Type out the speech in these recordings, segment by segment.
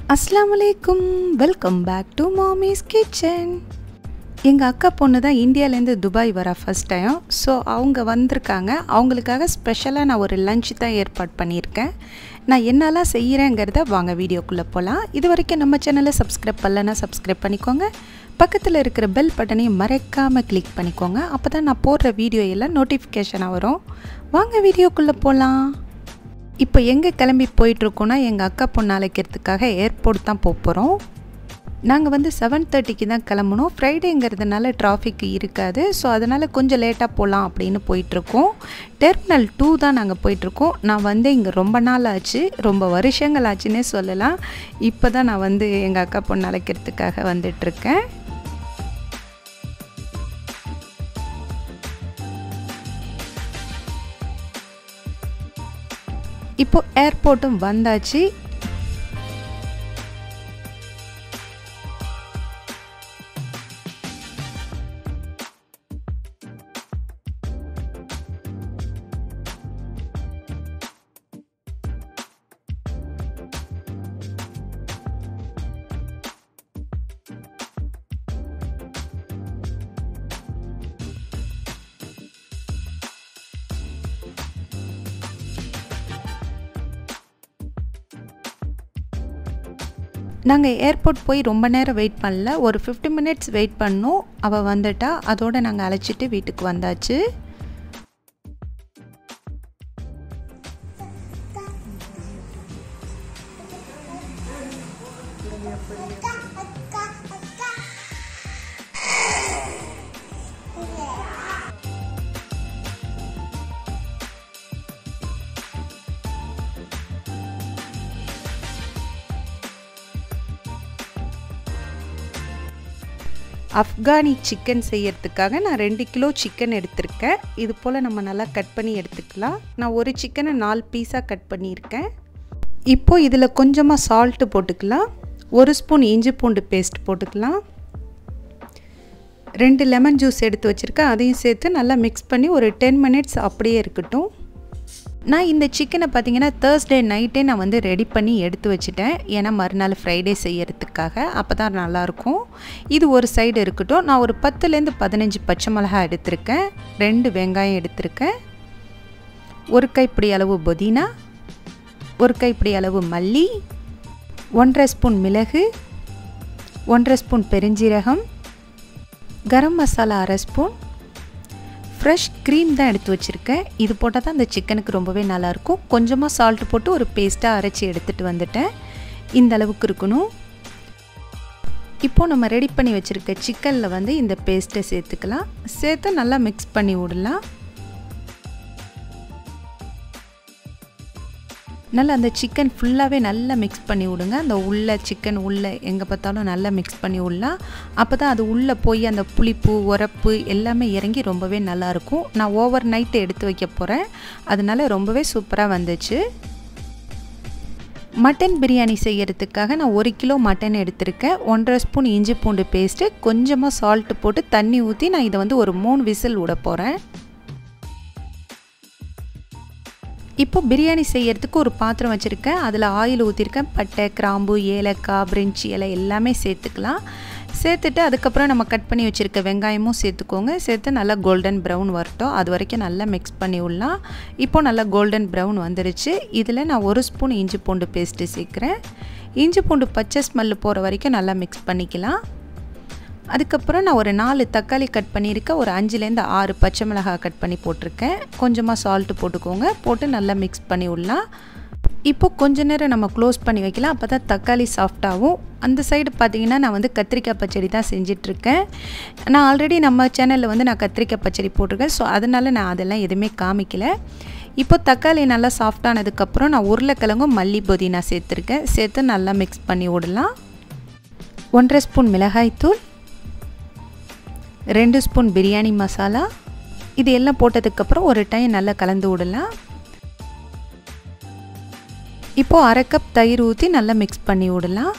அஸ்லாம் வலைக்கும் welcome back to Mami's kitchen எங்கள் அக்கா பொண்ணு தான் இந்தியாவிலேருந்து துபாய் வரா ஃபஸ்ட் டைம் ஸோ அவங்க வந்திருக்காங்க அவங்களுக்காக ஸ்பெஷலாக நான் ஒரு லஞ்ச் தான் ஏற்பாடு பண்ணியிருக்கேன் நான் என்னெல்லாம் செய்கிறேங்கிறத வாங்க வீடியோக்குள்ளே போகலாம் இது வரைக்கும் நம்ம சேனலை சப்ஸ்கிரைப் பண்ணலன்னா சப்ஸ்கிரைப் பண்ணிக்கோங்க பக்கத்தில் இருக்கிற பெல் பட்டனையும் மறக்காமல் கிளிக் பண்ணிக்கோங்க அப்போ தான் நான் போடுற வீடியோ எல்லாம் நோட்டிஃபிகேஷனாக வரும் வாங்க வீடியோக்குள்ளே போகலாம் இப்போ எங்கே கிளம்பி போயிட்டுருக்கோன்னா எங்கள் அக்கா பொண்ணு அழைக்கிறதுக்காக ஏர்போர்ட் தான் போக போகிறோம் நாங்கள் வந்து செவன் தேர்ட்டிக்கு தான் கிளம்பணும் ஃப்ரைடேங்கிறதுனால டிராஃபிக் இருக்காது ஸோ அதனால் கொஞ்சம் லேட்டாக போகலாம் அப்படின்னு போயிட்டுருக்கோம் டெர்மினல் டூ தான் நாங்கள் போயிட்டுருக்கோம் நான் வந்து இங்கே ரொம்ப நாள் ஆச்சு ரொம்ப வருஷங்கள் ஆச்சுன்னே சொல்லலாம் இப்போ தான் நான் வந்து எங்கள் அக்கா பொண்ணு அழைக்கிறதுக்காக வந்துட்டுருக்கேன் இப்போ ஏர்போர்ட்டும் வந்தாச்சு நாங்கள் ஏர்போர்ட் போய் ரொம்ப நேரம் வெயிட் பண்ணல ஒரு ஃபிஃப்டி மினிட்ஸ் வெயிட் பண்ணோம் அவள் வந்துட்டா அதோடு நாங்கள் அழைச்சிட்டு வீட்டுக்கு வந்தாச்சு அஃப்கானி சிக்கன் செய்யறதுக்காக நான் ரெண்டு கிலோ சிக்கன் எடுத்திருக்கேன் இது போல் நம்ம நல்லா கட் பண்ணி எடுத்துக்கலாம் நான் ஒரு சிக்கனை நாலு பீஸாக கட் பண்ணியிருக்கேன் இப்போது இதில் கொஞ்சமாக சால்ட்டு போட்டுக்கலாம் ஒரு ஸ்பூன் இஞ்சி பூண்டு பேஸ்ட் போட்டுக்கலாம் ரெண்டு லெமன் ஜூஸ் எடுத்து வச்சுருக்கேன் அதையும் சேர்த்து நல்லா மிக்ஸ் பண்ணி ஒரு டென் மினிட்ஸ் அப்படியே இருக்கட்டும் நான் இந்த சிக்கனை பார்த்தீங்கன்னா தேர்ஸ்டே நைட்டே நான் வந்து ரெடி பண்ணி எடுத்து வச்சுட்டேன் ஏன்னா மறுநாள் ஃப்ரைடே செய்யறதுக்காக அப்போ தான் நல்லாயிருக்கும் இது ஒரு சைடு இருக்கட்டும் நான் ஒரு பத்துலேருந்து பதினஞ்சு பச்சை மிளகாய் எடுத்திருக்கேன் ரெண்டு வெங்காயம் எடுத்திருக்கேன் ஒரு கைப்பிடி அளவு புதினா ஒரு கைப்பிடி அளவு மல்லி ஒன்றரை ஸ்பூன் மிளகு ஒன்றரை ஸ்பூன் பெருஞ்சீரகம் கரம் மசாலா அரை ஸ்பூன் ஃப்ரெஷ் க்ரீம் தான் எடுத்து வச்சுருக்கேன் இது போட்டால் தான் அந்த சிக்கனுக்கு ரொம்பவே நல்லாயிருக்கும் கொஞ்சமாக சால்ட் போட்டு ஒரு பேஸ்ட்டாக அரைச்சி எடுத்துகிட்டு வந்துட்டேன் இந்த அளவுக்கு இருக்கணும் இப்போது நம்ம ரெடி பண்ணி வச்சுருக்க சிக்கனில் வந்து இந்த பேஸ்ட்டை சேர்த்துக்கலாம் சேர்த்து நல்லா மிக்ஸ் பண்ணி விடலாம் நல்லா அந்த சிக்கன் ஃபுல்லாகவே நல்லா மிக்ஸ் பண்ணி விடுங்க அந்த உள்ள சிக்கன் உள்ளே எங்கே பார்த்தாலும் நல்லா மிக்ஸ் பண்ணி விடலாம் அப்போ தான் அது உள்ளே போய் அந்த புளிப்பு உரப்பு எல்லாமே இறங்கி ரொம்பவே நல்லாயிருக்கும் நான் ஓவர் நைட்டு எடுத்து வைக்க போகிறேன் அதனால ரொம்பவே சூப்பராக வந்துச்சு மட்டன் பிரியாணி செய்கிறதுக்காக நான் ஒரு கிலோ மட்டன் எடுத்திருக்கேன் ஒன்றரை ஸ்பூன் இஞ்சி பூண்டு பேஸ்ட்டு கொஞ்சமாக சால்ட்டு போட்டு தண்ணி ஊற்றி நான் இதை வந்து ஒரு மூணு விசில் விட போகிறேன் இப்போ பிரியாணி செய்யறதுக்கு ஒரு பாத்திரம் வச்சுருக்கேன் அதில் ஆயில் ஊற்றிருக்கேன் பட்டை கிராம்பு ஏலக்காய் பிரிஞ்சி இலை எல்லாமே சேர்த்துக்கலாம் சேர்த்துட்டு அதுக்கப்புறம் நம்ம கட் பண்ணி வச்சுருக்க வெங்காயமும் சேர்த்துக்கோங்க சேர்த்து நல்லா கோல்டன் ப்ரௌன் வரட்டும் அது வரைக்கும் நல்லா மிக்ஸ் பண்ணி விடலாம் இப்போ நல்லா கோல்டன் ப்ரௌன் வந்துருச்சு இதில் நான் ஒரு ஸ்பூன் இஞ்சி பூண்டு பேஸ்ட்டு சேர்க்குறேன் இஞ்சி பூண்டு பச்சை ஸ்மெல்லு போகிற வரைக்கும் நல்லா மிக்ஸ் பண்ணிக்கலாம் அதுக்கப்புறம் நான் ஒரு நாலு தக்காளி கட் பண்ணியிருக்கேன் ஒரு அஞ்சுலேருந்து ஆறு பச்சை மிளகாய் கட் பண்ணி போட்டிருக்கேன் கொஞ்சமாக சால்ட்டு போட்டுக்கோங்க போட்டு நல்லா மிக்ஸ் பண்ணி விடலாம் இப்போ கொஞ்ச நேரம் நம்ம க்ளோஸ் பண்ணி வைக்கலாம் அப்போ தான் தக்காளி சாஃப்டாகும் அந்த சைடு பார்த்தீங்கன்னா நான் வந்து கத்திரிக்காய் பச்சடி தான் செஞ்சிட்ருக்கேன் நான் ஆல்ரெடி நம்ம சேனலில் வந்து நான் கத்திரிக்காய் பச்சடி போட்டிருக்கேன் ஸோ அதனால் நான் அதெல்லாம் எதுவுமே காமிக்கல இப்போ தக்காளி நல்லா சாஃப்டானதுக்கப்புறம் நான் உருளைக்கிழங்கும் மல்லி புதினா சேர்த்துருக்கேன் சேர்த்து நல்லா மிக்ஸ் பண்ணி விடலாம் ஒன்றரை ஸ்பூன் மிளகாய்த்தூள் ரெண்டு ஸ்பூன் பிரியாணி மசாலா இது எல்லாம் போட்டதுக்கப்புறம் ஒரு டைம் நல்லா கலந்து விடலாம் இப்போது அரை கப் தயிர் ஊற்றி நல்லா மிக்ஸ் பண்ணி விடலாம்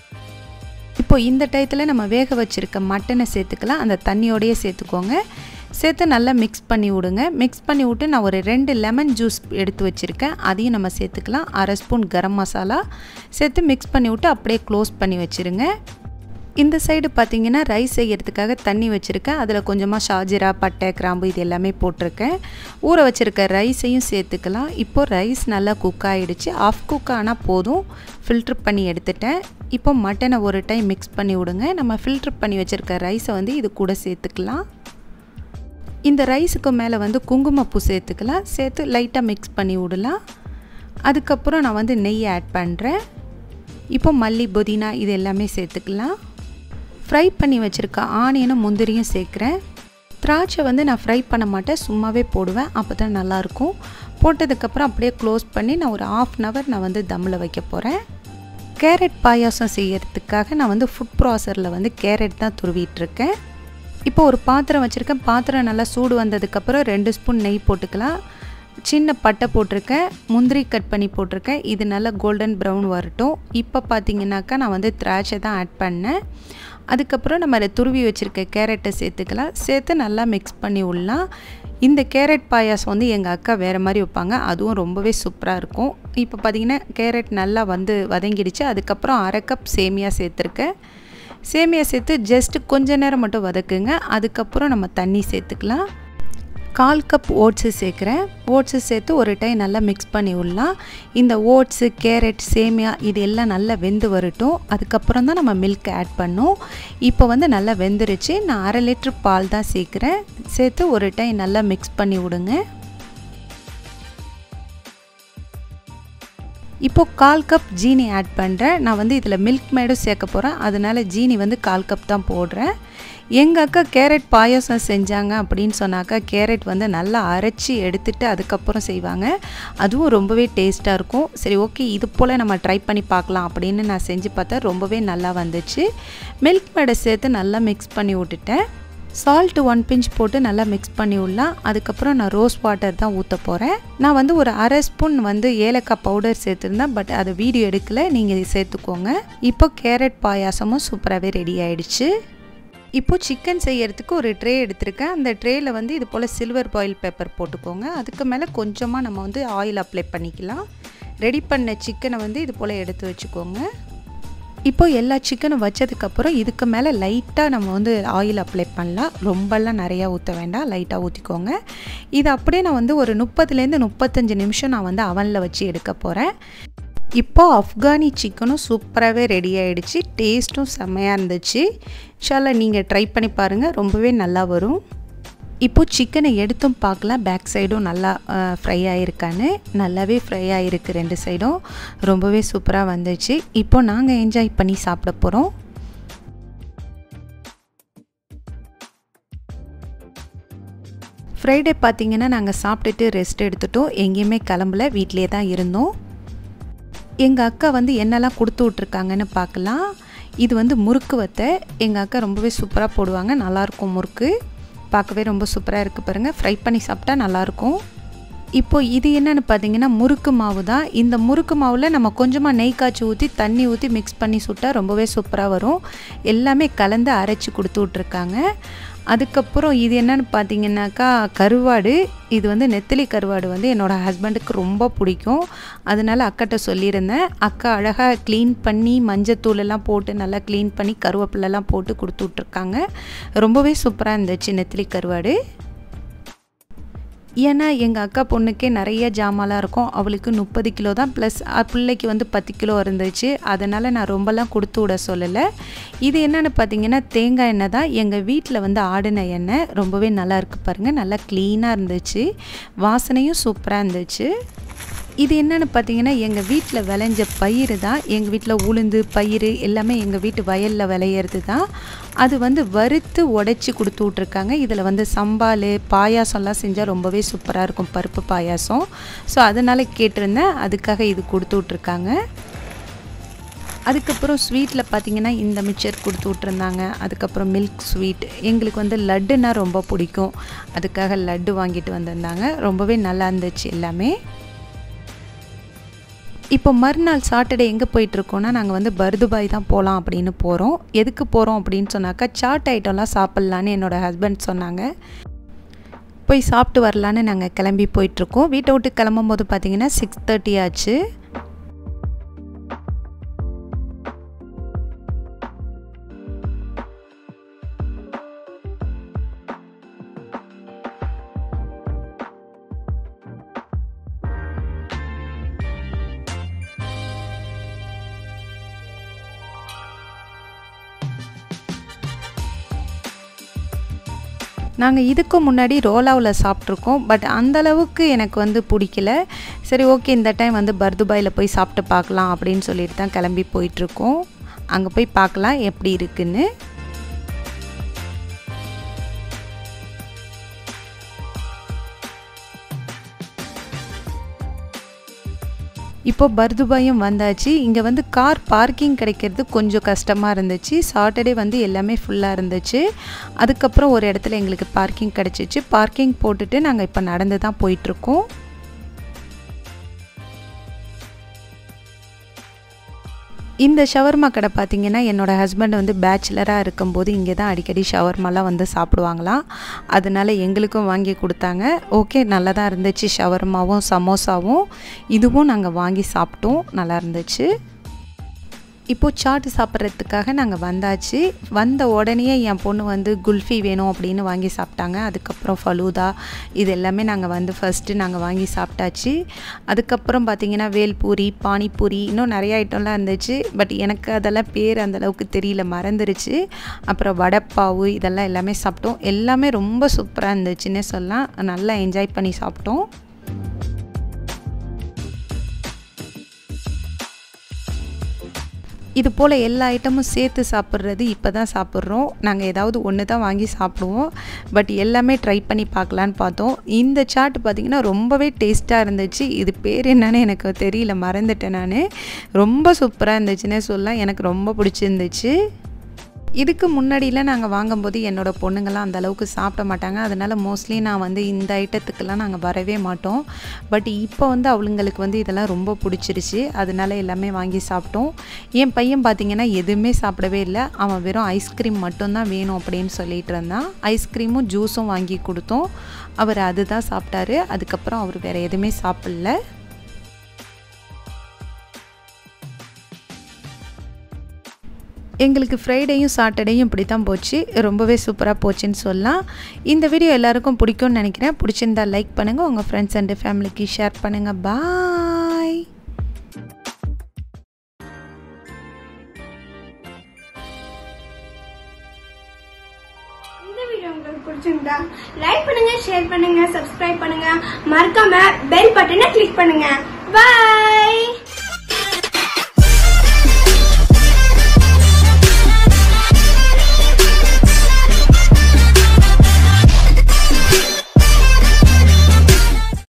இப்போ இந்த டயத்தில் நம்ம வேக வச்சுருக்க மட்டனை சேர்த்துக்கலாம் அந்த தண்ணியோடையே சேர்த்துக்கோங்க சேர்த்து நல்லா மிக்ஸ் பண்ணி விடுங்க மிக்ஸ் பண்ணி விட்டு நான் ஒரு ரெண்டு லெமன் ஜூஸ் எடுத்து வச்சுருக்கேன் அதையும் நம்ம சேர்த்துக்கலாம் அரை ஸ்பூன் கரம் மசாலா சேர்த்து மிக்ஸ் பண்ணி விட்டு அப்படியே க்ளோஸ் பண்ணி வச்சுருங்க இந்த சைடு பார்த்தீங்கன்னா ரைஸ் செய்கிறதுக்காக தண்ணி வச்சுருக்கேன் அதில் கொஞ்சமாக ஷாஜிரா பட்டை கிராம்பு இது எல்லாமே போட்டிருக்கேன் ஊற வச்சுருக்க ரைஸையும் சேர்த்துக்கலாம் இப்போது ரைஸ் நல்லா குக் ஆகிடுச்சு ஆஃப் குக் ஆனால் போதும் ஃபில்ட்ரு பண்ணி எடுத்துட்டேன் இப்போ மட்டனை ஒரு டைம் மிக்ஸ் பண்ணி விடுங்க நம்ம ஃபில்ட்ரு பண்ணி வச்சுருக்க ரைஸை வந்து இது கூட சேர்த்துக்கலாம் இந்த ரைஸுக்கு மேலே வந்து குங்குமப்பூ சேர்த்துக்கலாம் சேர்த்து லைட்டாக மிக்ஸ் பண்ணி விடலாம் அதுக்கப்புறம் நான் வந்து நெய் ஆட் பண்ணுறேன் இப்போ மல்லி புதினா இது எல்லாமே சேர்த்துக்கலாம் ஃப்ரை பண்ணி வச்சுருக்க ஆனியனும் முந்திரியும் சேர்க்குறேன் திராட்சை வந்து நான் ஃப்ரை பண்ண மாட்டேன் சும்மாவே போடுவேன் அப்போ தான் நல்லாயிருக்கும் போட்டதுக்கப்புறம் அப்படியே க்ளோஸ் பண்ணி நான் ஒரு ஆஃப் அன் ஹவர் நான் வந்து தம்மில் வைக்க போகிறேன் கேரட் பாயாசம் செய்யறதுக்காக நான் வந்து ஃபுட் ப்ராசரில் வந்து கேரட் தான் துருவிட்டுருக்கேன் இப்போ ஒரு பாத்திரம் வச்சுருக்கேன் பாத்திரம் நல்லா சூடு வந்ததுக்கப்புறம் ரெண்டு ஸ்பூன் நெய் போட்டுக்கலாம் சின்ன பட்டை போட்டிருக்கேன் முந்திரி கட் பண்ணி போட்டிருக்கேன் இது நல்லா கோல்டன் ப்ரௌன் வரட்டும் இப்போ பார்த்தீங்கன்னாக்கா நான் வந்து திராட்சை தான் ஆட் பண்ணேன் அதுக்கப்புறம் நம்ம அதை துருவி வச்சுருக்க கேரட்டை சேர்த்துக்கலாம் சேர்த்து நல்லா மிக்ஸ் பண்ணி விடலாம் இந்த கேரட் பாயாசம் வந்து எங்கள் அக்கா வேறு மாதிரி வைப்பாங்க அதுவும் ரொம்பவே சூப்பராக இருக்கும் இப்போ பார்த்திங்கன்னா கேரட் நல்லா வந்து வதங்கிடுச்சு அதுக்கப்புறம் அரை கப் சேமியா சேர்த்துருக்கேன் சேமியா சேர்த்து ஜஸ்ட்டு கொஞ்ச நேரம் மட்டும் வதக்குங்க அதுக்கப்புறம் நம்ம தண்ணி சேர்த்துக்கலாம் கால் கப் ஓட்ஸு சேர்க்குறேன் ஓட்ஸு சேர்த்து ஒரு டைம் நல்லா மிக்ஸ் பண்ணி விடலாம் இந்த ஓட்ஸு கேரட் சேமியா இது எல்லாம் நல்லா வெந்து வரட்டும் அதுக்கப்புறம் தான் நம்ம மில்க் ஆட் பண்ணோம் இப்போ வந்து நல்லா வெந்துருச்சு நான் அரை லிட்ரு பால் தான் சேர்க்குறேன் சேர்த்து ஒரு டைம் நல்லா மிக்ஸ் பண்ணி விடுங்க இப்போது கால் கப் ஜீனி ஆட் பண்ணுறேன் நான் வந்து இதில் மில்க் மேடும் சேர்க்க போகிறேன் அதனால் ஜீனி வந்து கால் கப் தான் போடுறேன் எங்கள் அக்கா கேரட் பாயாசம் செஞ்சாங்க அப்படின்னு சொன்னாக்கா கேரட் வந்து நல்லா அரைச்சி எடுத்துட்டு அதுக்கப்புறம் செய்வாங்க அதுவும் ரொம்பவே டேஸ்ட்டாக இருக்கும் சரி ஓகே இது போல் நம்ம ட்ரை பண்ணி பார்க்கலாம் அப்படின்னு நான் செஞ்சு பார்த்தா ரொம்பவே நல்லா வந்துச்சு மில்க் மேடை சேர்த்து நல்லா மிக்ஸ் பண்ணி விட்டுட்டேன் சால்ட்டு ஒன் பிஞ்ச் போட்டு நல்லா மிக்ஸ் பண்ணி விடலாம் அதுக்கப்புறம் நான் ரோஸ் வாட்டர் தான் ஊற்ற போகிறேன் நான் வந்து ஒரு அரை ஸ்பூன் வந்து ஏலக்காய் பவுடர் சேர்த்துருந்தேன் பட் அதை வீடியோ எடுக்கலை நீங்கள் சேர்த்துக்கோங்க இப்போ கேரட் பாயாசமும் சூப்பராகவே ரெடி ஆயிடுச்சு இப்போ சிக்கன் செய்யறதுக்கு ஒரு ட்ரே எடுத்திருக்கேன் அந்த ட்ரேயில் வந்து இது போல் சில்வர் பாயில் பேப்பர் போட்டுக்கோங்க அதுக்கு மேலே கொஞ்சமாக நம்ம வந்து ஆயில் அப்ளை பண்ணிக்கலாம் ரெடி பண்ண சிக்கனை வந்து இது போல் எடுத்து வச்சுக்கோங்க இப்போ எல்லா சிக்கனும் வச்சதுக்கப்புறம் இதுக்கு மேலே லைட்டாக நம்ம வந்து ஆயில் அப்ளை பண்ணலாம் ரொம்பலாம் நிறையா ஊற்ற வேண்டாம் லைட்டாக ஊற்றிக்கோங்க இது அப்படியே நான் வந்து ஒரு முப்பதுலேருந்து முப்பத்தஞ்சு நிமிஷம் நான் வந்து அவனில் வச்சு எடுக்க போகிறேன் இப்போ ஆஃப்கானி சிக்கனும் சூப்பராகவே ரெடி ஆகிடுச்சு டேஸ்ட்டும் செம்மையாக இருந்துச்சு ஷாலா நீங்கள் ட்ரை பண்ணி பாருங்கள் ரொம்பவே நல்லா வரும் இப்போது சிக்கனை எடுத்தும் பார்க்கலாம் பேக் சைடும் நல்லா ஃப்ரை ஆகிருக்கான்னு நல்லாவே ஃப்ரை ஆகிருக்கு ரெண்டு சைடும் ரொம்பவே சூப்பராக வந்துச்சு இப்போ நாங்கள் என்ஜாய் பண்ணி சாப்பிட போகிறோம் ஃப்ரைடே பார்த்தீங்கன்னா நாங்கள் சாப்பிட்டுட்டு ரெஸ்ட் எடுத்துட்டோம் எங்கேயுமே கிளம்பல வீட்டிலே தான் இருந்தோம் எங்கள் அக்கா வந்து என்னெல்லாம் கொடுத்து விட்ருக்காங்கன்னு பார்க்கலாம் இது வந்து முறுக்கு வத்தை எங்கள் அக்கா ரொம்பவே சூப்பராக போடுவாங்க நல்லாயிருக்கும் முறுக்கு பார்க்கவே ரொம்ப சூப்பராக இருக்குது பாருங்கள் ஃப்ரை பண்ணி சாப்பிட்டா நல்லாயிருக்கும் இப்போ இது என்னென்னு பார்த்தீங்கன்னா முறுக்கு மாவு தான் இந்த முறுக்கு மாவில் நம்ம கொஞ்சமாக நெய் காய்ச்சி ஊற்றி தண்ணி ஊற்றி மிக்ஸ் பண்ணி சுட்டால் ரொம்பவே சூப்பராக வரும் எல்லாமே கலந்து அரைச்சி கொடுத்து விட்ருக்காங்க அதுக்கப்புறம் இது என்னென்னு பார்த்தீங்கன்னாக்கா கருவாடு இது வந்து நெத்திலி கருவாடு வந்து என்னோடய ஹஸ்பண்டுக்கு ரொம்ப பிடிக்கும் அதனால் அக்காட்ட சொல்லியிருந்தேன் அக்கா அழகாக க்ளீன் பண்ணி மஞ்சத்தூள் எல்லாம் போட்டு நல்லா க்ளீன் பண்ணி கருவேப்பிலெல்லாம் போட்டு கொடுத்து விட்ருக்காங்க ரொம்பவே சூப்பராக இருந்துச்சு நெத்திலி கருவாடு ஏன்னா எங்கள் அக்கா பொண்ணுக்கே நிறைய ஜாமான்லாம் இருக்கும் அவளுக்கு முப்பது கிலோ தான் ப்ளஸ் பிள்ளைக்கு வந்து பத்து கிலோ இருந்துச்சு அதனால் நான் ரொம்பலாம் கொடுத்து விட சொல்லலை இது என்னென்னு பார்த்தீங்கன்னா தேங்காய் எண்ணெய் தான் எங்கள் வீட்டில் வந்து ஆடின எண்ணெய் ரொம்பவே நல்லா இருக்குது பாருங்கள் நல்லா க்ளீனாக இருந்துச்சு வாசனையும் சூப்பராக இருந்துச்சு இது என்னென்னு பார்த்தீங்கன்னா எங்கள் வீட்டில் விளைஞ்ச பயிர் தான் எங்கள் வீட்டில் உளுந்து பயிர் எல்லாமே எங்கள் வீட்டு வயலில் விளையிறது தான் அது வந்து வறுத்து உடச்சி கொடுத்து விட்ருக்காங்க இதில் வந்து சம்பால் பாயாசம்லாம் செஞ்சால் ரொம்பவே சூப்பராக இருக்கும் பருப்பு பாயாசம் ஸோ அதனால் கேட்டிருந்தேன் அதுக்காக இது கொடுத்து விட்ருக்காங்க அதுக்கப்புறம் ஸ்வீட்டில் பார்த்தீங்கன்னா இந்த மிக்சர் கொடுத்து விட்ருந்தாங்க அதுக்கப்புறம் மில்க் ஸ்வீட் எங்களுக்கு வந்து லட்டுன்னா ரொம்ப பிடிக்கும் அதுக்காக லட்டு வாங்கிட்டு வந்திருந்தாங்க ரொம்பவே நல்லா இருந்துச்சு எல்லாமே இப்போ மறுநாள் சாட்டர்டே எங்கே போயிட்டுருக்கோன்னா நாங்கள் வந்து பர்துபாய் தான் போகலாம் அப்படின்னு போகிறோம் எதுக்கு போகிறோம் அப்படின்னு சொன்னாக்கா சாட் ஐட்டம்லாம் சாப்பிட்லான்னு என்னோடய ஹஸ்பண்ட் சொன்னாங்க போய் சாப்பிட்டு வரலான்னு நாங்கள் கிளம்பி போயிட்டுருக்கோம் வீட்டை விட்டு கிளம்பும் போது பார்த்தீங்கன்னா சிக்ஸ் தேர்ட்டி ஆச்சு நாங்கள் இதுக்கு முன்னாடி ரோலாவில் சாப்பிட்ருக்கோம் பட் அந்தளவுக்கு எனக்கு வந்து பிடிக்கல சரி ஓகே இந்த டைம் வந்து பர்துபாயில் போய் சாப்பிட்டு பார்க்கலாம் அப்படின்னு சொல்லிட்டு தான் கிளம்பி போயிட்டுருக்கோம் அங்கே போய் பார்க்கலாம் எப்படி இருக்குன்னு இப்போ பர்துபாயும் வந்தாச்சு இங்கே வந்து கார் பார்க்கிங் கிடைக்கிறது கொஞ்சம் கஷ்டமாக இருந்துச்சு சாட்டர்டே வந்து எல்லாமே ஃபுல்லாக இருந்துச்சு அதுக்கப்புறம் ஒரு இடத்துல எங்களுக்கு பார்க்கிங் கிடச்சிச்சு பார்க்கிங் போட்டுட்டு நாங்கள் இப்போ நடந்து தான் போயிட்டுருக்கோம் இந்த ஷவர்மா கடை பார்த்திங்கன்னா என்னோடய ஹஸ்பண்ட் வந்து பேச்சுலராக இருக்கும்போது இங்கே தான் அடிக்கடி ஷவர்மாலாம் வந்து சாப்பிடுவாங்களாம் அதனால எங்களுக்கும் வாங்கி கொடுத்தாங்க ஓகே நல்லா தான் இருந்துச்சு ஷவர்மாவும் சமோசாவும் இதுவும் நாங்கள் வாங்கி சாப்பிட்டோம் நல்லா இருந்துச்சு இப்போது சாட்டு சாப்பிட்றதுக்காக நாங்கள் வந்தாச்சு வந்த உடனே என் பொண்ணு வந்து குல்ஃபி வேணும் அப்படின்னு வாங்கி சாப்பிட்டாங்க அதுக்கப்புறம் ஃபலூதா இது எல்லாமே நாங்கள் வந்து ஃபஸ்ட்டு நாங்கள் வாங்கி சாப்பிட்டாச்சு அதுக்கப்புறம் பார்த்திங்கன்னா வேல்பூரி பானிபூரி இன்னும் நிறைய ஐட்டம்லாம் இருந்துச்சு பட் எனக்கு அதெல்லாம் பேர் அந்தளவுக்கு தெரியல மறந்துருச்சு அப்புறம் வடைப்பாவு இதெல்லாம் எல்லாமே சாப்பிட்டோம் எல்லாமே ரொம்ப சூப்பராக இருந்துச்சுன்னே சொல்லலாம் நல்லா என்ஜாய் பண்ணி சாப்பிட்டோம் இது போல் எல்லா ஐட்டமும் சேர்த்து சாப்பிட்றது இப்போ தான் சாப்பிட்றோம் நாங்கள் ஏதாவது ஒன்று தான் வாங்கி சாப்பிடுவோம் பட் எல்லாமே ட்ரை பண்ணி பார்க்கலான்னு பார்த்தோம் இந்த சாட் பார்த்திங்கன்னா ரொம்பவே டேஸ்ட்டாக இருந்துச்சு இது பேர் என்னன்னு எனக்கு தெரியல மறந்துட்டேன் நான் ரொம்ப சூப்பராக இருந்துச்சுன்னே சொல்லலாம் எனக்கு ரொம்ப பிடிச்சிருந்துச்சு இதுக்கு முன்னாடிலாம் நாங்கள் வாங்கும்போது என்னோடய பொண்ணுங்கள்லாம் அந்த அளவுக்கு சாப்பிட மாட்டாங்க அதனால் மோஸ்ட்லி நான் வந்து இந்த ஐட்டத்துக்கெல்லாம் நாங்கள் வரவே மாட்டோம் பட் இப்போ வந்து அவளுங்களுக்கு வந்து இதெல்லாம் ரொம்ப பிடிச்சிருச்சு அதனால எல்லாமே வாங்கி சாப்பிட்டோம் என் பையன் பார்த்திங்கன்னா எதுவுமே சாப்பிடவே இல்லை அவன் வெறும் ஐஸ்கிரீம் மட்டும்தான் வேணும் அப்படின்னு சொல்லிட்டு இருந்தான் ஐஸ்கிரீமும் ஜூஸும் வாங்கி கொடுத்தோம் அவர் அதுதான் சாப்பிட்டாரு அதுக்கப்புறம் அவர் வேறு எதுவுமே சாப்பிடல எங்களுக்கு ஃப்ரைடேயும் சாட்டர்டேயும் இப்படி தான் போச்சு ரொம்பவே சூப்பராக போச்சுன்னு சொல்லலாம் இந்த வீடியோ எல்லாருக்கும் பிடிக்கும்னு நினைக்கிறேன் பிடிச்சிருந்தா லைக் பண்ணுங்கள் உங்கள் ஃப்ரெண்ட்ஸ் அண்டு ஃபேமிலிக்கு ஷேர் பண்ணுங்கள் பாய் இந்த வீடியோ உங்களுக்கு பிடிச்சிருந்தா லைக் பண்ணுங்க ஷேர் பண்ணுங்க சப்ஸ்கிரைப் பண்ணுங்க மறக்காம பெல் பட்டனை கிளிக் பண்ணுங்க பை